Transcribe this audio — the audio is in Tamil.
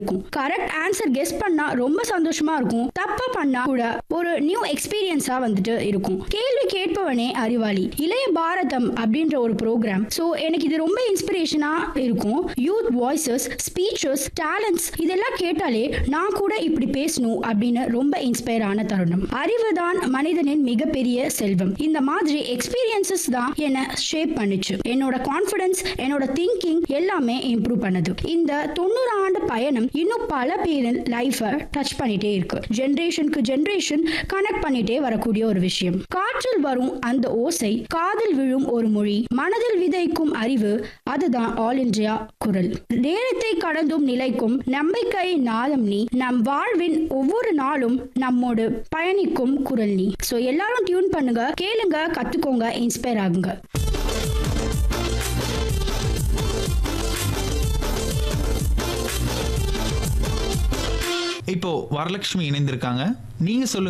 இருக்கும் கரெக்ட் ஆன்சர் கெஸ் பண்ணா ரொம்ப சந்தோஷமா இருக்கும் தப்பா பண்ணா கூட ஒரு நியூ எக்ஸ்பீரியன்ஸா வந்துட்டு இருக்கும் கேள்வி கேட்பவனே அறிவாளி இளைய பாரதம் அப்படின்ற ஒரு ப்ரோக்ராம் ஸோ எனக்கு இது ரொம்ப இன்ஸ்பிரேஷனா இருக்கும் யூத் வாய்ஸஸ் ஸ்பீச்சஸ் டேலண்ட்ஸ் இதெல்லாம் கேட்டாலே நான் கூட இப்படி பேசணும் அப்படின்னு ரொம்ப இன்ஸ்பயர் ஆன தருணம் அறிவு தான் மனிதனின் மிகப்பெரிய செல்வம் இந்த மாதிரி எக்ஸ்பீரியன்சஸ் தான் என்னை ஷேப் பண்ணுச்சு என்னோட கான்ஃபிடன்ஸ் என்னோட திங்கிங் எல்லாமே இம்ப்ரூவ் பண்ணுது இந்த தொண்ணூறு ஆண்டு பயணம் இன்னும் பல பேரின் லைஃபை டச் பண்ணிட்டே இருக்கு ஜென்ரேஷனுக்கு ஜென்ரேஷன் கனெக்ட் பண்ணிட்டே வரக்கூடிய ஒரு விஷயம் காற்றில் வரும் அந்த ஓசை காதில் விழும் ஒரு மொழி மனதில் விதைக்கும் அறிவு அதுதான் ஆல் இந்தியா குரல் நேரத்தை கடந்தும் நிலைக்கும் நம்பிக்கை நாதம் நீ நம் வாழ்வின் ஒவ்வொரு நாளும் நம்மோடு பயணிக்கும் குரல் நீ ஸோ எல்லாரும் டியூன் பண்ணுங்க கேளுங்க கத்துக்கோங்க இன்ஸ்பயர் ஆகுங்க இப்போ வரலட்சுமி இணைந்திருக்காங்க நீங்க சொல்லுங்க